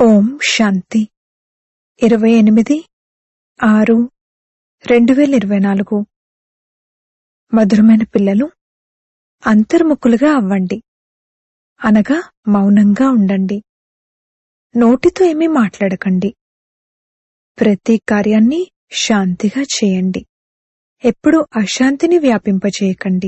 ఓం శాంతి ఇరవై ఎనిమిది ఆరు రెండు వేల ఇరవై నాలుగు మధురమైన పిల్లలు అంతర్ముఖులుగా అవ్వండి అనగా మౌనంగా ఉండండి నోటితో ఏమీ మాట్లాడకండి ప్రతి కార్యాన్ని శాంతిగా చేయండి ఎప్పుడూ అశాంతిని వ్యాపింపచేయకండి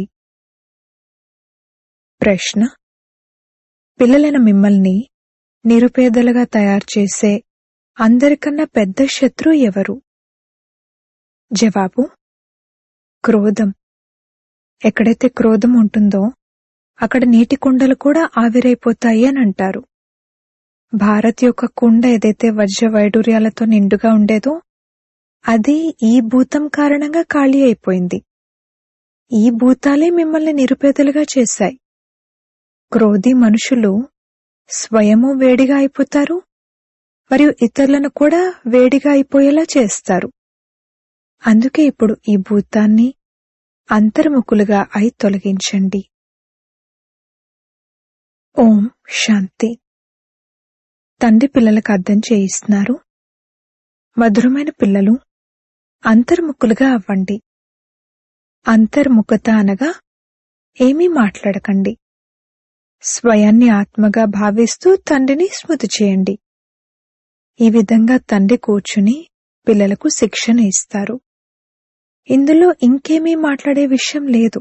ప్రశ్న పిల్లలైన మిమ్మల్ని నిరుపేదలుగా తయారు చేసే అందరికన్నా పెద్ద శత్రువు ఎవరు జవాబు క్రోధం ఎక్కడైతే క్రోధం ఉంటుందో అక్కడ నీటి కుండలు కూడా ఆవిరైపోతాయి అని అంటారు భారత్ యొక్క కుండ ఏదైతే వజ్ర వైడూర్యాలతో నిండుగా ఉండేదో అది ఈ భూతం కారణంగా ఖాళీ అయిపోయింది ఈ భూతాలే మిమ్మల్ని నిరుపేదలుగా చేశాయి క్రోధి మనుషులు స్వయము వేడిగా అయిపోతారు మరియు ఇతరులను కూడా వేడిగా అయిపోయేలా చేస్తారు అందుకే ఇప్పుడు ఈ భూతాన్ని అంతర్ముఖులుగా అయి తొలగించండి ఓం శాంతి తండ్రి పిల్లలకు అర్థం చేయిస్తున్నారు మధురమైన పిల్లలు అంతర్ముఖులుగా అవ్వండి అంతర్ముఖత అనగా ఏమీ మాట్లాడకండి స్వయాన్ని ఆత్మగా భావిస్తూ తండ్రిని స్మృతి చేయండి ఈ విధంగా తండ్రి కూర్చుని పిల్లలకు శిక్షణ ఇస్తారు ఇందులో ఇంకేమీ మాట్లాడే విషయం లేదు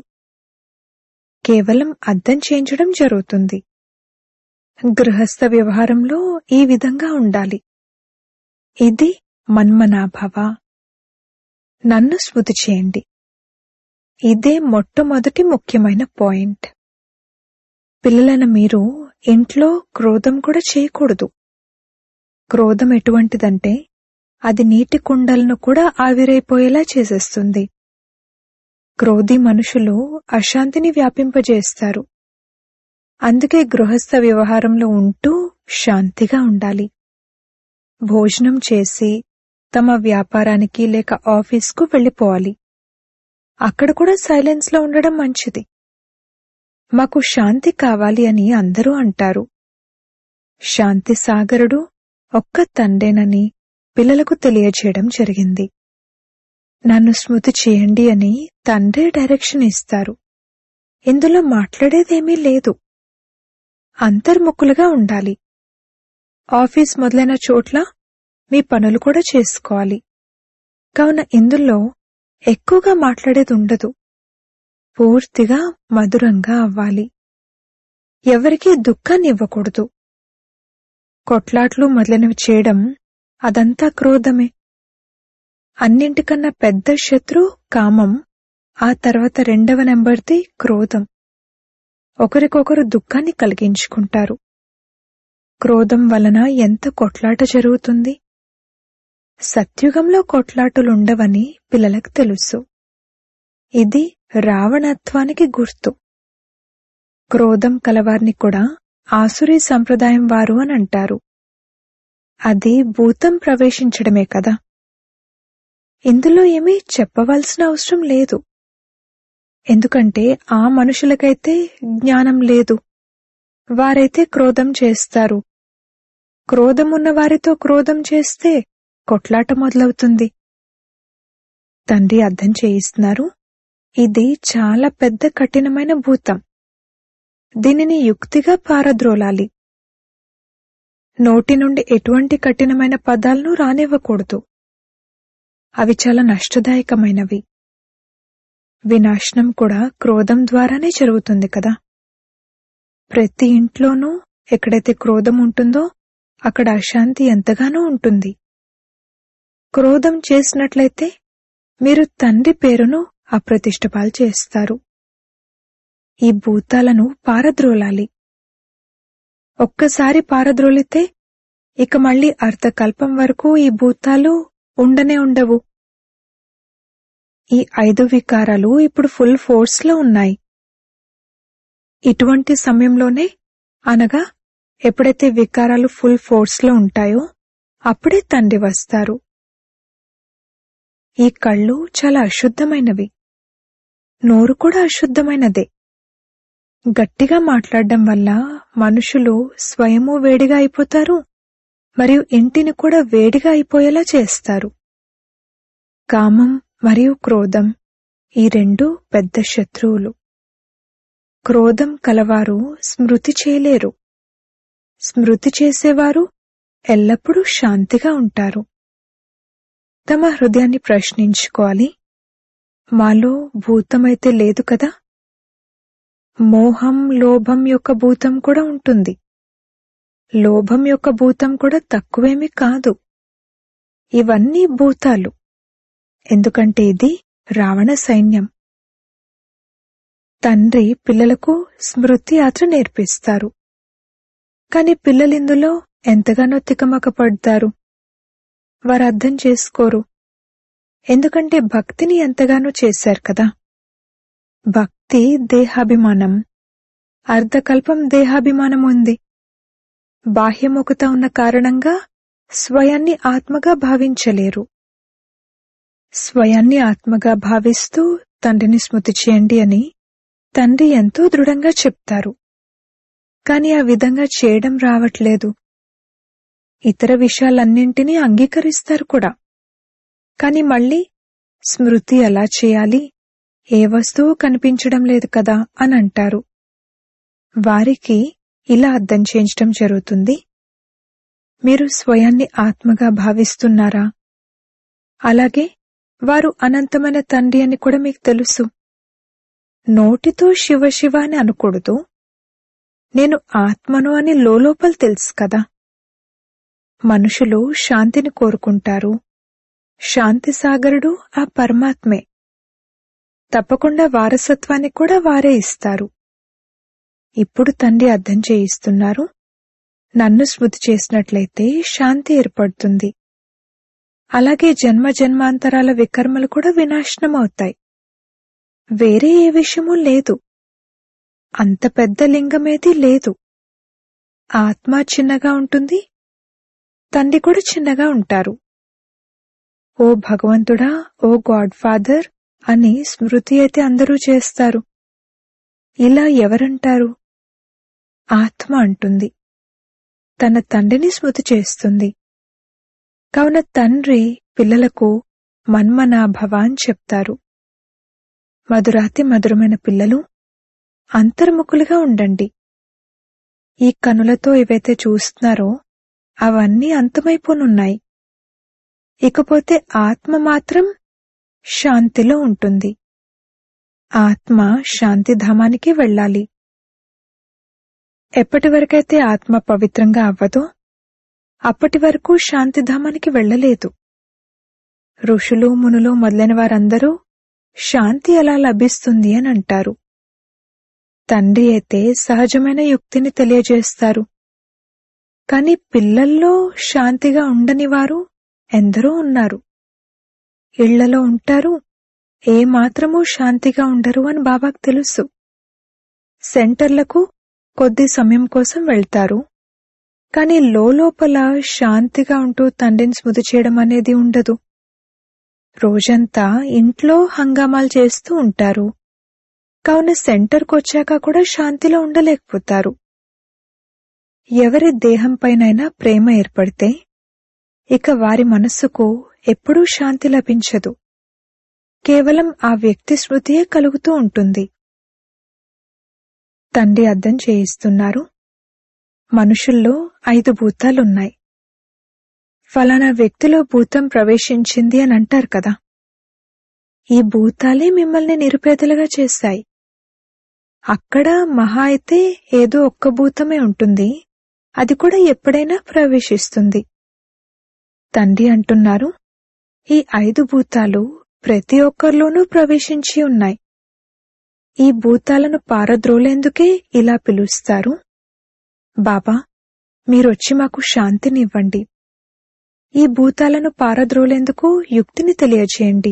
కేవలం అర్థం చేయించడం జరుగుతుంది గృహస్థ వ్యవహారంలో ఈ విధంగా ఉండాలి ఇది మన్మనాభవ నన్ను స్మృతి చేయండి ఇదే మొట్టమొదటి ముఖ్యమైన పాయింట్ పిల్లలైన మీరు ఇంట్లో క్రోధం కూడా చేయకూడదు క్రోధం ఎటువంటిదంటే అది నీటి కుండలను కూడా ఆవిరైపోయేలా చేసేస్తుంది క్రోధి మనుషులు అశాంతిని వ్యాపింపజేస్తారు అందుకే గృహస్థ వ్యవహారంలో ఉంటూ శాంతిగా ఉండాలి భోజనం చేసి తమ వ్యాపారానికి లేక ఆఫీస్కు వెళ్ళిపోవాలి అక్కడ కూడా సైలెన్స్ లో ఉండడం మంచిది మాకు శాంతి కావాలి అని అందరూ అంటారు శాంతి సాగరుడు ఒక్క తండ్రేనని పిల్లలకు తెలియచేయడం జరిగింది నన్ను స్మృతి చేయండి అని తండ్రే డైరెక్షన్ ఇస్తారు ఇందులో మాట్లాడేదేమీ లేదు అంతర్ముఖులుగా ఉండాలి ఆఫీస్ మొదలైన చోట్ల మీ పనులు కూడా చేసుకోవాలి కావున ఇందులో ఎక్కువగా మాట్లాడేది ఉండదు పూర్తిగా మధురంగా అవ్వాలి ఎవరికీ దుఃఖాన్ని ఇవ్వకూడదు కొట్లాట్లు మొదలైనవి చేయడం అదంతా క్రోధమే అన్నింటికన్నా పెద్ద శత్రు కామం ఆ తర్వాత రెండవ నెంబర్ది క్రోధం ఒకరికొకరు దుఃఖాన్ని కలిగించుకుంటారు క్రోధం వలన ఎంత కొట్లాట జరుగుతుంది సత్యుగంలో కొట్లాటులుండవని పిల్లలకు తెలుసు ఇది రావణత్వానికి గుర్తు క్రోధం కలవారిని కూడా ఆసురీ సంప్రదాయం వారు అని అంటారు అది భూతం ప్రవేశించడమే కదా ఇందులో ఏమీ చెప్పవలసిన అవసరం లేదు ఎందుకంటే ఆ మనుషులకైతే జ్ఞానం లేదు వారైతే క్రోధం చేస్తారు క్రోధమున్న వారితో క్రోధం చేస్తే కొట్లాట మొదలవుతుంది తండ్రి అర్థం చేయిస్తున్నారు ఇది చాలా పెద్ద కఠినమైన భూతం దీనిని యుక్తిగా పారద్రోలాలి నోటి నుండి ఎటువంటి కఠినమైన పదాలను రానివ్వకూడదు అవి చాలా నష్టదాయకమైనవి వినాశనం కూడా క్రోధం ద్వారానే జరుగుతుంది కదా ప్రతి ఇంట్లోనూ ఎక్కడైతే క్రోధం ఉంటుందో అక్కడ అశాంతి ఎంతగానో ఉంటుంది క్రోధం చేసినట్లయితే మీరు తండ్రి పేరును అప్రతిష్టపాలు చేస్తారు ఈ భూతాలను పారద్రోలాలి ఒక్కసారి పారద్రోలితే ఇక మళ్ళీ అర్థకల్పం వరకు ఈ భూతాలు ఉండనే ఉండవు ఈ ఐదు వికారాలు ఇప్పుడు ఫుల్ ఫోర్స్ లో ఉన్నాయి ఇటువంటి సమయంలోనే అనగా ఎప్పుడైతే వికారాలు ఫుల్ ఫోర్స్ లో ఉంటాయో అప్పుడే తండ్రి వస్తారు ఈ కళ్ళు చాలా అశుద్ధమైనవి నోరు కూడా అశుద్ధమైనదే గట్టిగా మాట్లాడడం వల్ల మనుషులు స్వయము వేడిగా అయిపోతారు మరియు ఇంటిని కూడా వేడిగా అయిపోయేలా చేస్తారు కామం మరియు క్రోధం ఈ రెండు పెద్ద శత్రువులు క్రోధం కలవారు స్మృతి చేయలేరు స్మృతి చేసేవారు ఎల్లప్పుడూ శాంతిగా ఉంటారు తమ హృదయాన్ని ప్రశ్నించుకోవాలి మాలో భూతమైతే లేదు కదా మోహం లోభం యొక్క భూతం కూడా ఉంటుంది లోభం యొక్క భూతం కూడా తక్కువేమీ కాదు ఇవన్నీ భూతాలు ఎందుకంటే ఇది రావణ సైన్యం తండ్రి పిల్లలకు స్మృతి యాత్ర నేర్పిస్తారు కాని పిల్లలిందులో ఎంతగానో తికమక పడతారు వారు అర్థం చేసుకోరు ఎందుకంటే భక్తిని ఎంతగానో చేశారు కదా భక్తి దేహాభిమానం అర్ధకల్పం దేహాభిమానం ఉంది బాహ్యముఖత ఉన్న కారణంగా స్వయాన్ని ఆత్మగా భావించలేరు స్వయాన్ని ఆత్మగా భావిస్తూ తండ్రిని స్మృతి చేయండి అని తండ్రి ఎంతో దృఢంగా చెప్తారు కాని ఆ విధంగా చేయడం రావట్లేదు ఇతర విషయాలన్నింటినీ అంగీకరిస్తారు కూడా కాని మళ్ళీ స్మృతి ఎలా చేయాలి ఏ వస్తువు కనిపించడం లేదు కదా అని అంటారు వారికి ఇలా అర్థం చేయించడం జరుగుతుంది మీరు స్వయాన్ని ఆత్మగా భావిస్తున్నారా అలాగే వారు అనంతమైన తండ్రి అని కూడా మీకు తెలుసు నోటితో శివ శివ అని అనకూడదు నేను ఆత్మను అని లోపల తెలుసు కదా మనుషులు శాంతిని కోరుకుంటారు శాంతి సాగరుడు ఆ పరమాత్మే తప్పకుండా వారసత్వాన్ని కూడా వారే ఇస్తారు ఇప్పుడు తండ్రి అర్థం చేయిస్తున్నారు నన్ను స్మృతి చేసినట్లయితే శాంతి ఏర్పడుతుంది అలాగే జన్మ జన్మాంతరాల వికర్మలు కూడా వినాశనమవుతాయి వేరే ఏ విషయమూ లేదు అంత పెద్ద లింగమేది లేదు ఆత్మ చిన్నగా ఉంటుంది తండ్రి కూడా చిన్నగా ఉంటారు ఓ భగవంతుడా ఓ గాడ్ ఫాదర్ అని స్మృతి అయితే అందరూ చేస్తారు ఇలా ఎవరంటారు ఆత్మ అంటుంది తన తండ్రిని స్మృతి చేస్తుంది కావున తండ్రి పిల్లలకు మన్మనాభవ అని చెప్తారు మధురాతి మధురమైన పిల్లలు అంతర్ముఖులుగా ఉండండి ఈ కనులతో ఏవైతే చూస్తున్నారో అవన్నీ అంతమైపోనున్నాయి ఇకపోతే ఆత్మ మాత్రం శాంతిలో ఉంటుంది ఆత్మ శాంతిధామానికి వెళ్ళాలి ఎప్పటి వరకైతే ఆత్మ పవిత్రంగా అవ్వదో అప్పటి వరకు శాంతిధామానికి వెళ్ళలేదు ఋషులు మునులు మొదలైన వారందరూ శాంతి ఎలా లభిస్తుంది అని అంటారు తండ్రి అయితే సహజమైన యుక్తిని తెలియజేస్తారు కాని పిల్లల్లో శాంతిగా ఉండని వారు ఎందరో ఉన్నారు ఇళ్లలో ఉంటారు ఏ మాత్రమూ శాంతిగా ఉండరు అని బాబాకు తెలుసు సెంటర్లకు కొద్ది సమయం కోసం వెళ్తారు కాని లోపల శాంతిగా ఉంటూ తండ్రిని స్మృతి చేయడం అనేది ఉండదు రోజంతా ఇంట్లో హంగామాలు చేస్తూ ఉంటారు కావున సెంటర్కు వచ్చాక కూడా శాంతిలో ఉండలేకపోతారు ఎవరి దేహంపైనైనా ప్రేమ ఏర్పడితే ఇక వారి మనస్సుకు ఎప్పుడూ శాంతి లభించదు కేవలం ఆ వ్యక్తి స్మృతియే కలుగుతూ ఉంటుంది తండ్రి అర్థం చేయిస్తున్నారు మనుషుల్లో ఐదు భూతాలున్నాయి ఫలానా వ్యక్తిలో భూతం ప్రవేశించింది అని అంటారు కదా ఈ భూతాలే మిమ్మల్ని నిరుపేదలుగా చేశాయి అక్కడ మహా అయితే ఏదో ఒక్క భూతమే ఉంటుంది అది కూడా ఎప్పుడైనా ప్రవేశిస్తుంది తండ్రి అంటున్నారు ఈ ఐదు భూతాలు ప్రతి ఒక్కరిలోనూ ప్రవేశించి ఉన్నాయి ఈ భూతాలను పారద్రోలేందుకే ఇలా పిలుస్తారు బాబా మీరొచ్చి మాకు శాంతినివ్వండి ఈ భూతాలను పారద్రోలేందుకు యుక్తిని తెలియజేయండి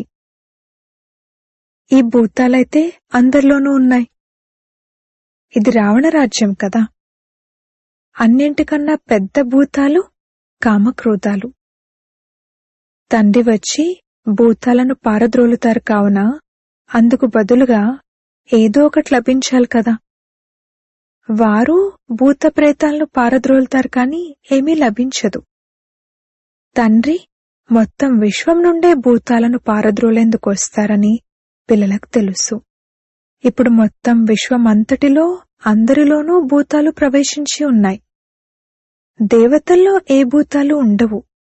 ఈ భూతాలైతే అందరిలోనూ ఉన్నాయి ఇది రావణ రాజ్యం కదా అన్నింటికన్నా పెద్ద భూతాలు కామక్రోధాలు తండ్రి వచ్చి భూతాలను పారద్రోలుతారు కావున అందుకు బదులుగా ఏదో ఒకటి లభించాలి కదా వారు భూత ప్రేతాలను పారద్రోలుతారు కాని ఏమీ లభించదు తండ్రి మొత్తం విశ్వం నుండే భూతాలను పారద్రోలేందుకు వస్తారని పిల్లలకు తెలుసు ఇప్పుడు మొత్తం విశ్వం అంతటిలో అందరిలోనూ భూతాలు ప్రవేశించి ఉన్నాయి దేవతల్లో ఏ భూతాలు ఉండవు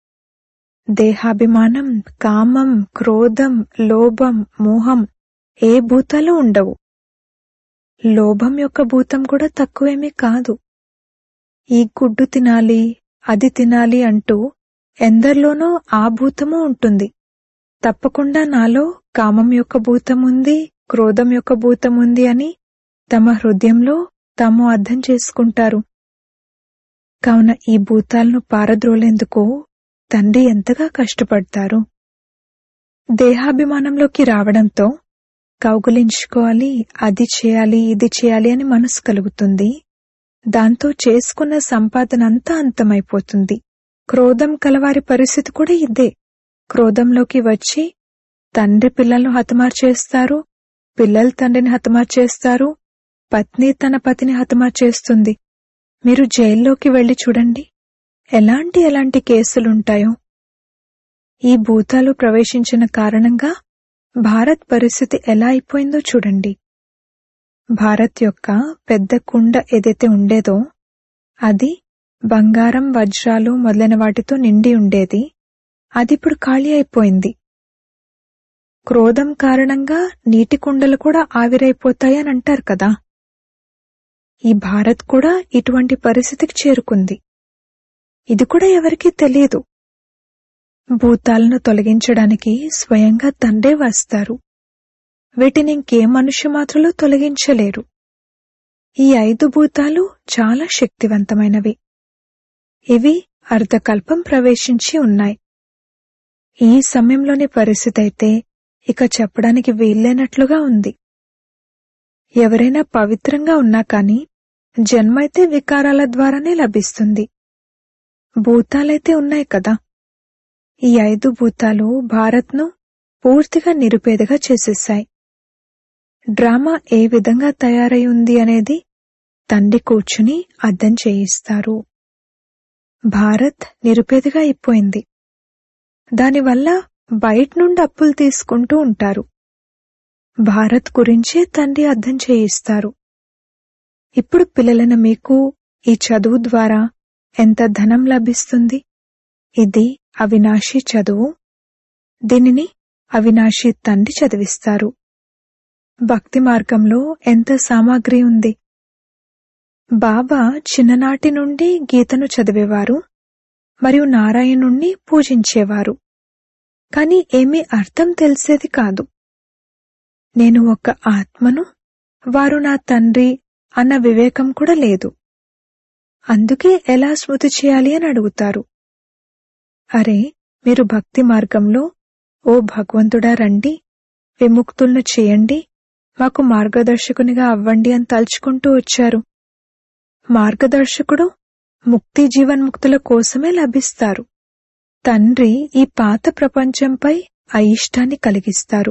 దేహాభిమానం కామం క్రోధం లోభం మోహం ఏ భూతాలు ఉండవు లోభం యొక్క భూతం కూడా తక్కువేమీ కాదు ఈ గుడ్డు తినాలి అది తినాలి అంటూ ఎందరిలోనో ఆ భూతము ఉంటుంది తప్పకుండా నాలో కామం యొక్క భూతం ఉంది క్రోధం యొక్క భూతం ఉంది అని తమ హృదయంలో తాము అర్థం చేసుకుంటారు కావున ఈ భూతాలను పారద్రోలేందుకు తండ్రి ఎంతగా కష్టపడతారు దేహాభిమానంలోకి రావడంతో కౌగులించుకోవాలి అది చేయాలి ఇది చేయాలి అని మనసు కలుగుతుంది దాంతో చేసుకున్న సంపాదన అంతా అంతమైపోతుంది క్రోధం కలవారి పరిస్థితి కూడా ఇదే క్రోధంలోకి వచ్చి తండ్రి పిల్లలను హతమార్చేస్తారు పిల్లలు తండ్రిని హతమార్చేస్తారు పత్ని తన పతిని హతమార్చేస్తుంది మీరు జైల్లోకి వెళ్లి చూడండి ఎలాంటి ఎలాంటి కేసులుంటాయో ఈ భూతాలు ప్రవేశించిన కారణంగా భారత్ పరిస్థితి ఎలా అయిపోయిందో చూడండి భారత్ యొక్క పెద్ద కుండ ఏదైతే ఉండేదో అది బంగారం వజ్రాలు మొదలైన వాటితో నిండి ఉండేది అది ఇప్పుడు ఖాళీ అయిపోయింది క్రోధం కారణంగా నీటి కుండలు కూడా ఆవిరైపోతాయని అంటారు కదా ఈ భారత్ కూడా ఇటువంటి పరిస్థితికి చేరుకుంది ఇది కూడా ఎవరికీ తెలియదు భూతాలను తొలగించడానికి స్వయంగా తండ్రే వస్తారు వీటిని ఇంకే మనుష్య మాత్రలు తొలగించలేరు ఈ ఐదు భూతాలు చాలా శక్తివంతమైనవి ఇవి అర్ధకల్పం ప్రవేశించి ఉన్నాయి ఈ సమయంలోని పరిస్థితి అయితే ఇక చెప్పడానికి వీల్లేనట్లుగా ఉంది ఎవరైనా పవిత్రంగా ఉన్నా కాని జన్మైతే వికారాల ద్వారానే లభిస్తుంది భూతాలైతే ఉన్నాయి కదా ఈ ఐదు భూతాలు భారత్ను పూర్తిగా నిరుపేదగా చేసేశాయి డ్రామా ఏ విధంగా తయారై ఉంది అనేది తండ్రి కూర్చుని అర్థం చేయిస్తారు భారత్ నిరుపేదగా అయిపోయింది దానివల్ల బయట నుండి అప్పులు తీసుకుంటూ ఉంటారు భారత్ గురించే తండ్రి అర్థం చేయిస్తారు ఇప్పుడు పిల్లలైన మీకు ఈ చదువు ద్వారా ఎంత ధనం లభిస్తుంది ఇది అవినాశి చదువు దీనిని అవినాశి తండ్రి చదివిస్తారు భక్తి మార్గంలో ఎంత సామాగ్రి ఉంది బాబా చిన్ననాటి నుండి గీతను చదివేవారు మరియు నారాయణుణ్ణి పూజించేవారు కాని ఏమీ అర్థం తెలిసేది కాదు నేను ఒక ఆత్మను వారు నా తండ్రి అన్న వివేకం కూడా లేదు అందుకే ఎలా స్మృతి చేయాలి అని అడుగుతారు అరే మీరు భక్తి మార్గంలో ఓ భగవంతుడా రండి విముక్తులను చేయండి మాకు మార్గదర్శకునిగా అవ్వండి అని తలుచుకుంటూ వచ్చారు మార్గదర్శకుడు ముక్తి జీవన్ముక్తుల కోసమే లభిస్తారు తండ్రి ఈ పాత ప్రపంచంపై అయిష్టాన్ని కలిగిస్తారు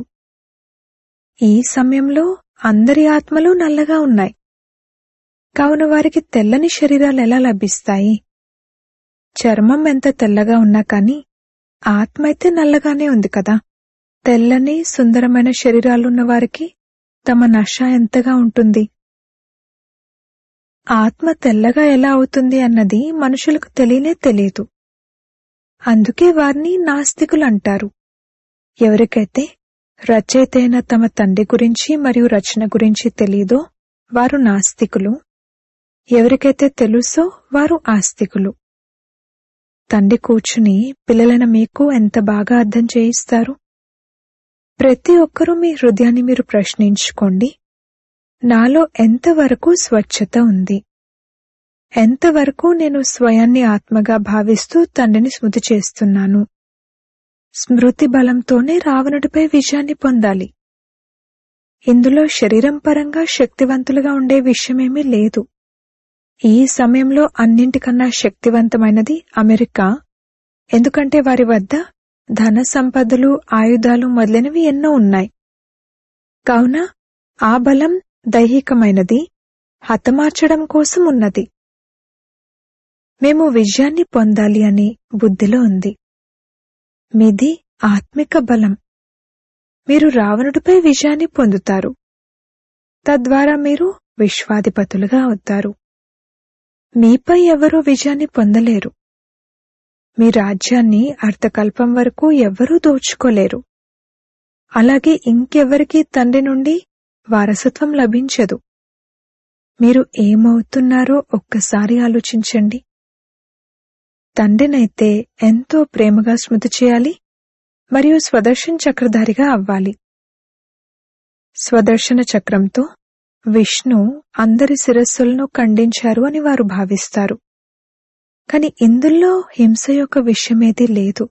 ఈ సమయంలో అందరి ఆత్మలు నల్లగా ఉన్నాయి కావున వారికి తెల్లని శరీరాలు ఎలా లభిస్తాయి చర్మం ఎంత తెల్లగా ఉన్నా కాని ఆత్మ అయితే నల్లగానే ఉంది కదా తెల్లని సుందరమైన శరీరాలున్న వారికి తమ నష ఎంతగా ఉంటుంది ఆత్మ తెల్లగా ఎలా అవుతుంది అన్నది మనుషులకు తెలియనే తెలియదు అందుకే వారిని నాస్తికులు అంటారు ఎవరికైతే రచయిత అయిన తమ తండ్రి గురించి మరియు రచన గురించి తెలీదో వారు నాస్తికులు ఎవరికైతే తెలుసో వారు ఆస్తికులు తండ్రి కూర్చుని పిల్లలైన మీకు ఎంత బాగా అర్థం చేయిస్తారు ప్రతి ఒక్కరూ మీ హృదయాన్ని మీరు ప్రశ్నించుకోండి నాలో ఎంతవరకు స్వచ్ఛత ఉంది ఎంతవరకు నేను స్వయాన్ని ఆత్మగా భావిస్తూ తండ్రిని స్మృతి చేస్తున్నాను స్మృతి బలంతోనే రావణుడిపై విజయాన్ని పొందాలి ఇందులో శరీరం పరంగా శక్తివంతులుగా ఉండే విషయమేమీ లేదు ఈ సమయంలో అన్నింటికన్నా శక్తివంతమైనది అమెరికా ఎందుకంటే వారి వద్ద ధన సంపదలు ఆయుధాలు మొదలైనవి ఎన్నో ఉన్నాయి కావున ఆ బలం దైహికమైనది హతమార్చడం కోసం ఉన్నది మేము విజయాన్ని పొందాలి అని బుద్ధిలో ఉంది మీది ఆత్మిక బలం మీరు రావణుడిపై విజయాన్ని పొందుతారు తద్వారా మీరు విశ్వాధిపతులుగా అవుతారు మీపై ఎవరూ విజయాన్ని పొందలేరు మీ రాజ్యాన్ని అర్ధకల్పం వరకు ఎవ్వరూ దోచుకోలేరు అలాగే ఇంకెవరికీ తండ్రి నుండి వారసత్వం లభించదు మీరు ఏమవుతున్నారో ఒక్కసారి ఆలోచించండి తండ్రినైతే ఎంతో ప్రేమగా స్మృతి చేయాలి మరియు స్వదర్శన చక్రధారిగా అవ్వాలి స్వదర్శన చక్రంతో విష్ణు అందరి శిరస్సులను ఖండించారు అని వారు భావిస్తారు కాని ఇందులో హింస యొక్క విషయమేదీ లేదు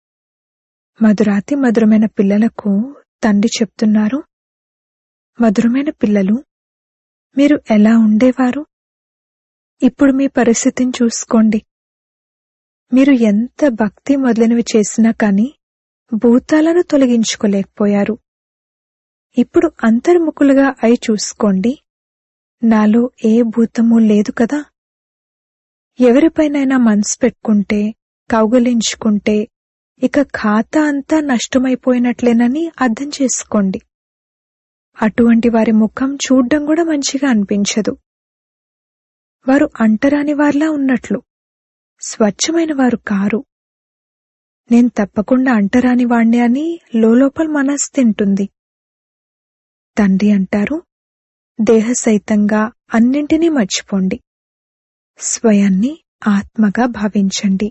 మధురాతి మధురమైన పిల్లలకు తండ్రి చెప్తున్నారు మధురమైన పిల్లలు మీరు ఎలా ఉండేవారు ఇప్పుడు మీ పరిస్థితిని చూసుకోండి మీరు ఎంత భక్తి మొదలైనవి చేసినా కాని భూతాలను తొలగించుకోలేకపోయారు ఇప్పుడు అంతర్ముఖులుగా అయి చూసుకోండి నాలో ఏ భూతము లేదు కదా ఎవరిపైనైనా మనసు పెట్టుకుంటే కౌగలించుకుంటే ఇక ఖాతా అంతా నష్టమైపోయినట్లేనని అర్థం చేసుకోండి అటువంటి వారి ముఖం చూడ్డం కూడా మంచిగా అనిపించదు వారు అంటరాని వారిలా ఉన్నట్లు స్వచ్ఛమైన వారు కారు నేను తప్పకుండా అంటరాని వాణ్ణి అని లోపల మనసు తింటుంది తండ్రి అంటారు దేహసహితంగా అన్నింటినీ మర్చిపోండి స్వయాన్ని ఆత్మగా భావించండి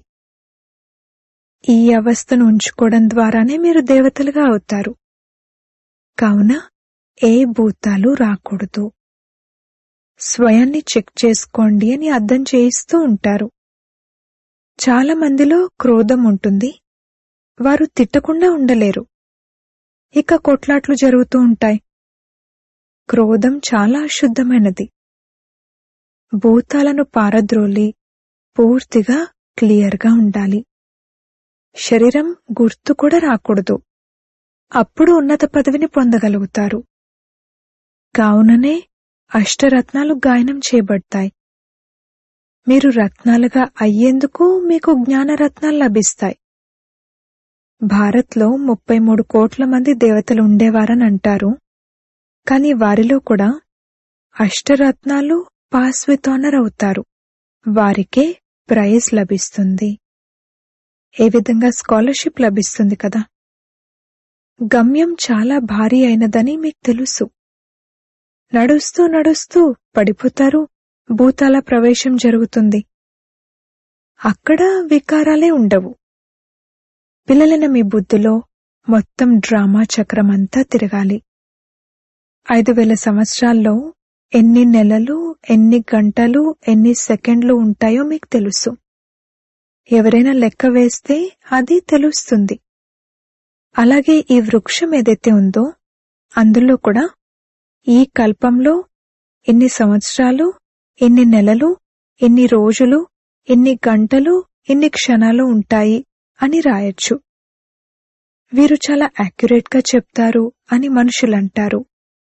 ఈ అవస్థను ఉంచుకోవడం ద్వారానే మీరు దేవతలుగా అవుతారు కావున ఏ భూతాలు రాకూడదు స్వయాన్ని చెక్ చేసుకోండి అని అర్థం చేయిస్తూ ఉంటారు చాలా మందిలో క్రోధం ఉంటుంది వారు తిట్టకుండా ఉండలేరు ఇక కొట్లాట్లు జరుగుతూ ఉంటాయి క్రోధం చాలా అశుద్ధమైనది భూతాలను పారద్రోలి పూర్తిగా క్లియర్గా ఉండాలి శరీరం గుర్తు కూడా రాకూడదు అప్పుడు ఉన్నత పదవిని పొందగలుగుతారు కావుననే అష్టరత్నాలు గాయనం చేయబడతాయి మీరు రత్నాలుగా అయ్యేందుకు మీకు జ్ఞానరత్నాలు లభిస్తాయి భారత్లో ముప్పై మూడు కోట్ల మంది దేవతలు ఉండేవారని అంటారు కాని వారిలో కూడా అష్టరత్నాలు పాస్ విత్ ఆనర్ అవుతారు వారికే ప్రైజ్ లభిస్తుంది ఏ విధంగా స్కాలర్షిప్ లభిస్తుంది కదా గమ్యం చాలా భారీ అయినదని మీకు తెలుసు నడుస్తూ నడుస్తూ పడిపోతారు భూతాల ప్రవేశం జరుగుతుంది అక్కడ వికారాలే ఉండవు పిల్లలైన మీ బుద్ధిలో మొత్తం డ్రామా చక్రమంతా తిరగాలి ఐదు వేల సంవత్సరాల్లో ఎన్ని నెలలు ఎన్ని గంటలు ఎన్ని సెకండ్లు ఉంటాయో మీకు తెలుసు ఎవరైనా లెక్క వేస్తే అది తెలుస్తుంది అలాగే ఈ వృక్షం ఏదైతే ఉందో అందులో కూడా ఈ కల్పంలో ఎన్ని సంవత్సరాలు ఎన్ని నెలలు ఎన్ని రోజులు ఎన్ని గంటలు ఎన్ని క్షణాలు ఉంటాయి అని రాయొచ్చు వీరు చాలా యాక్యురేట్ గా చెప్తారు అని మనుషులంటారు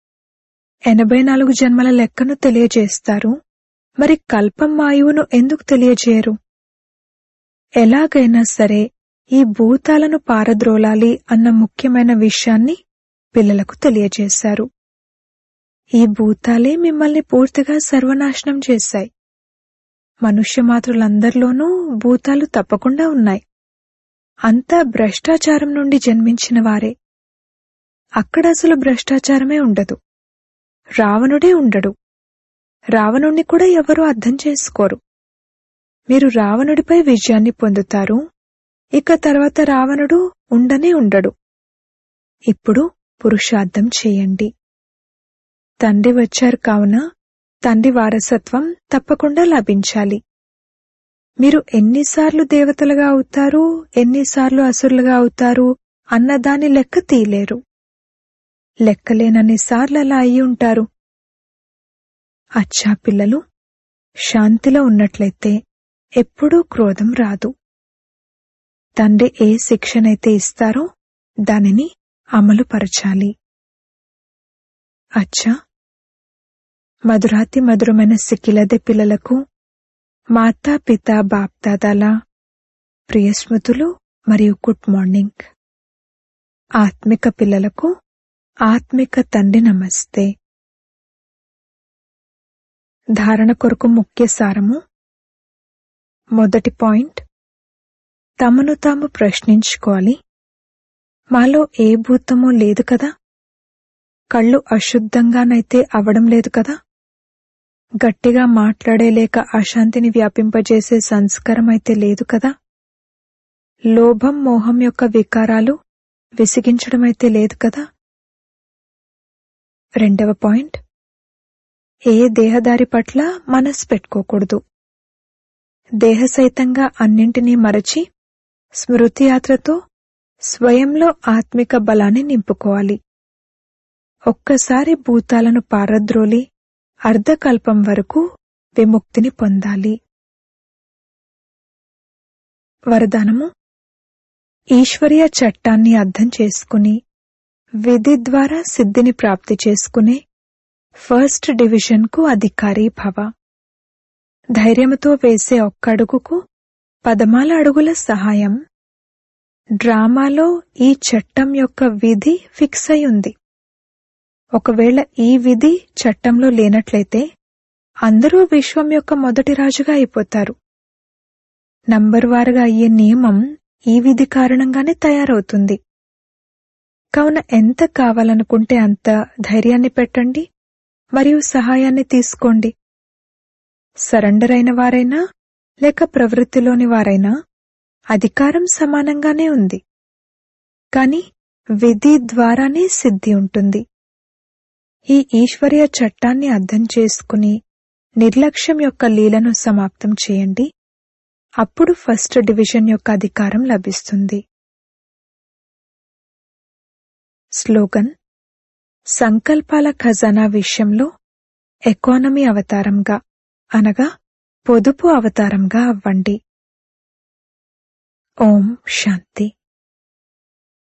ఎనభై నాలుగు జన్మల లెక్కను తెలియజేస్తారు మరి కల్పం ఆయువును ఎందుకు తెలియజేయరు ఎలాగైనా సరే ఈ భూతాలను పారద్రోలాలి అన్న ముఖ్యమైన విషయాన్ని పిల్లలకు తెలియజేశారు ఈ భూతాలే మిమ్మల్ని పూర్తిగా సర్వనాశనం చేశాయి మనుష్య మాతృలందరిలోనూ భూతాలు తప్పకుండా ఉన్నాయి అంతా భ్రష్టాచారం నుండి జన్మించిన వారే అక్కడ అసలు భ్రష్టాచారమే ఉండదు రావణుడే ఉండడు రావణుణ్ణి కూడా ఎవరూ అర్థం చేసుకోరు మీరు రావణుడిపై విజయాన్ని పొందుతారు ఇక తర్వాత రావణుడు ఉండనే ఉండడు ఇప్పుడు పురుషార్థం చేయండి తండ్రి వచ్చారు కావున తండ్రి వారసత్వం తప్పకుండా లభించాలి మీరు ఎన్నిసార్లు దేవతలుగా అవుతారు ఎన్నిసార్లు అసురులుగా అవుతారు అన్న దాని లెక్క తీయలేరు లెక్కలేనన్ని సార్లు అలా అయి ఉంటారు అచ్చా పిల్లలు శాంతిలో ఉన్నట్లయితే ఎప్పుడూ క్రోధం రాదు తండ్రి ఏ శిక్షనైతే ఇస్తారో దానిని అమలు పరచాలి అచ్చా మధురాతి మధురమైన సిక్కిలదే పిల్లలకు మాతా పిత బాప్దాదాల ప్రియ స్మృతులు మరియు గుడ్ మార్నింగ్ ఆత్మిక పిల్లలకు ఆత్మిక తండ్రి నమస్తే ధారణ కొరకు ముఖ్య సారము మొదటి పాయింట్ తమను తాము ప్రశ్నించుకోవాలి మాలో ఏ భూతమూ లేదు కదా కళ్ళు అశుద్ధంగానైతే అవడం లేదు కదా గట్టిగా మాట్లాడేలేక అశాంతిని వ్యాపింపజేసే సంస్కారం అయితే లేదు కదా లోభం మోహం యొక్క వికారాలు విసిగించడమైతే లేదు కదా రెండవ పాయింట్ ఏ దేహదారి పట్ల మనసు పెట్టుకోకూడదు దేహసహితంగా అన్నింటినీ మరచి స్మృతి యాత్రతో స్వయంలో ఆత్మిక బలాన్ని నింపుకోవాలి ఒక్కసారి భూతాలను పారద్రోలి అర్ధకల్పం వరకు విముక్తిని పొందాలి వరదానము ఈశ్వరీయ చట్టాన్ని అర్థం చేసుకుని విధి ద్వారా సిద్ధిని ప్రాప్తి చేసుకునే ఫస్ట్ డివిజన్కు అధికారి భవ ధైర్యముతో వేసే ఒక్క అడుగుకు పదమాల అడుగుల సహాయం డ్రామాలో ఈ చట్టం యొక్క విధి ఫిక్స్ అయి ఉంది ఒకవేళ ఈ విధి చట్టంలో లేనట్లయితే అందరూ విశ్వం యొక్క మొదటి రాజుగా అయిపోతారు నంబర్ వారుగా అయ్యే నియమం ఈ విధి కారణంగానే తయారవుతుంది కావున ఎంత కావాలనుకుంటే అంత ధైర్యాన్ని పెట్టండి మరియు సహాయాన్ని తీసుకోండి సరెండర్ అయిన వారైనా లేక ప్రవృత్తిలోని వారైనా అధికారం సమానంగానే ఉంది కాని విధి ద్వారానే సిద్ధి ఉంటుంది ఈ ఈశ్వరీయ చట్టాన్ని అర్థం చేసుకుని నిర్లక్ష్యం యొక్క లీలను సమాప్తం చేయండి అప్పుడు ఫస్ట్ డివిజన్ యొక్క అధికారం లభిస్తుంది స్లోగన్ సంకల్పాల ఖజానా విషయంలో ఎకానమీ అవతారంగా అనగా పొదుపు అవతారంగా అవ్వండి ఓం శాంతి